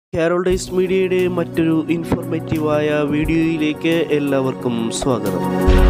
കാരോൾഡൈസ് മീഡിയയുടെ മറ്റൊരു ഇൻഫോർമേറ്റീവായ വീഡിയോയിലേക്ക് എല്ലാവർക്കും സ്വാഗതം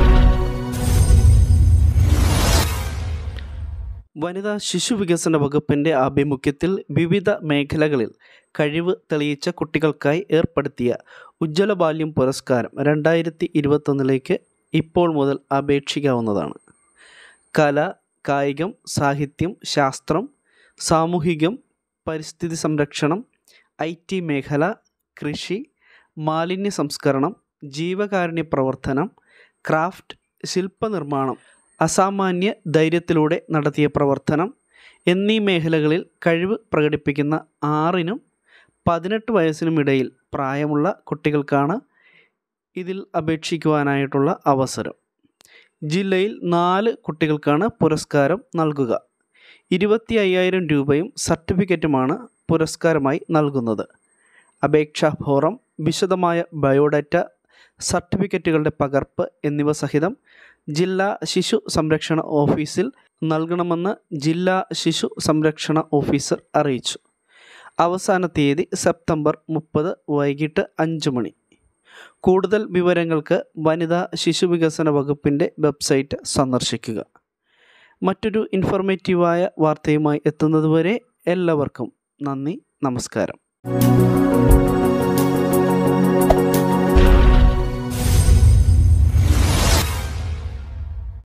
വനിതാ ശിശു വികസന വകുപ്പിൻ്റെ ആഭിമുഖ്യത്തിൽ വിവിധ മേഖലകളിൽ കഴിവ് തെളിയിച്ച കുട്ടികൾക്കായി ഏർപ്പെടുത്തിയ ഉജ്ജ്വല ബാല്യം പുരസ്കാരം രണ്ടായിരത്തി ഇരുപത്തൊന്നിലേക്ക് ഇപ്പോൾ മുതൽ അപേക്ഷിക്കാവുന്നതാണ് കല കായികം സാഹിത്യം ശാസ്ത്രം സാമൂഹികം പരിസ്ഥിതി സംരക്ഷണം ഐ ടി മേഖല കൃഷി മാലിന്യ സംസ്കരണം ജീവകാരുണ്യ പ്രവർത്തനം ക്രാഫ്റ്റ് ശില്പനിർമ്മാണം അസാമാന്യ ധൈര്യത്തിലൂടെ നടത്തിയ പ്രവർത്തനം എന്നീ മേഖലകളിൽ കഴിവ് പ്രകടിപ്പിക്കുന്ന ആറിനും പതിനെട്ട് വയസ്സിനും ഇടയിൽ പ്രായമുള്ള കുട്ടികൾക്കാണ് ഇതിൽ അപേക്ഷിക്കുവാനായിട്ടുള്ള അവസരം ജില്ലയിൽ നാല് കുട്ടികൾക്കാണ് പുരസ്കാരം നൽകുക ഇരുപത്തി അയ്യായിരം രൂപയും സർട്ടിഫിക്കറ്റുമാണ് പുരസ്കാരമായി നൽകുന്നത് അപേക്ഷാ ഫോറം വിശദമായ ബയോഡാറ്റ സർട്ടിഫിക്കറ്റുകളുടെ പകർപ്പ് എന്നിവ സഹിതം ജില്ലാ ശിശു സംരക്ഷണ ഓഫീസിൽ നൽകണമെന്ന് ജില്ലാ ശിശു സംരക്ഷണ ഓഫീസർ അറിയിച്ചു അവസാന തീയതി സെപ്റ്റംബർ മുപ്പത് വൈകിട്ട് അഞ്ച് മണി കൂടുതൽ വിവരങ്ങൾക്ക് വനിതാ ശിശു വികസന വകുപ്പിൻ്റെ വെബ്സൈറ്റ് സന്ദർശിക്കുക മറ്റൊരു ഇൻഫോർമേറ്റീവായ വാർത്തയുമായി എത്തുന്നതുവരെ എല്ലാവർക്കും നന്ദി നമസ്കാരം